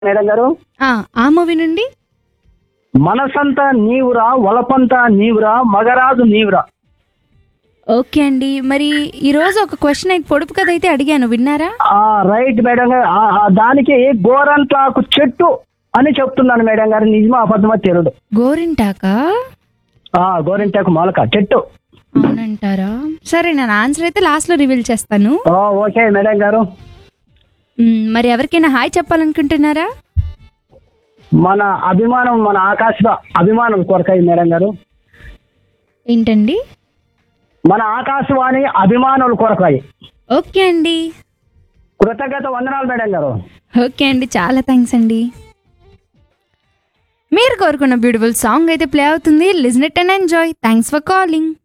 madam గారు ఆ, ఆ మూవీ నుండి మనసంతా నీవురా వలపంతా నీవురా మగరాజు నీవురా ఓకే అండి మరి ఈ రోజు ఒక క్వశ్చన్ అయితే పొడుపు కథ అయితే అడిగాను విన్నారా ఆ రైట్ మేడం గారు ఆ, ఆ, దానికి గోరంట్లాకు చెట్టు అని చెప్తున్నాను మేడం గారు నిజమా అబద్ధమా తెరుడు గోరింటాకా ఆ గోరింటాకు మొలక చెట్టు అవునంటారా సరే నేను ఆన్సర్ అయితే లాస్ట్లో రివీల్ చేస్తాను ఆ, ఓకే మేడం గారు మ్, మరి ఎవరికైనా హాయ్ చెప్పాలనుకుంటున్నారా మన అభిమానం మన ఆకాశ అభిమానం కొరకాయి మేడం గారు ఏంటండి మన ఆకాశవాణి అభిమానుల కొరకాయి ఓకే అండి కృతజ్ఞత వందనాలు మేడం గారు ఓకే అండి చాలా థ్యాంక్స్ అండి మీరు కోరుకున్న బ్యూటిఫుల్ సాంగ్ అయితే ప్లే అవుతుంది listen it and enjoy thanks for calling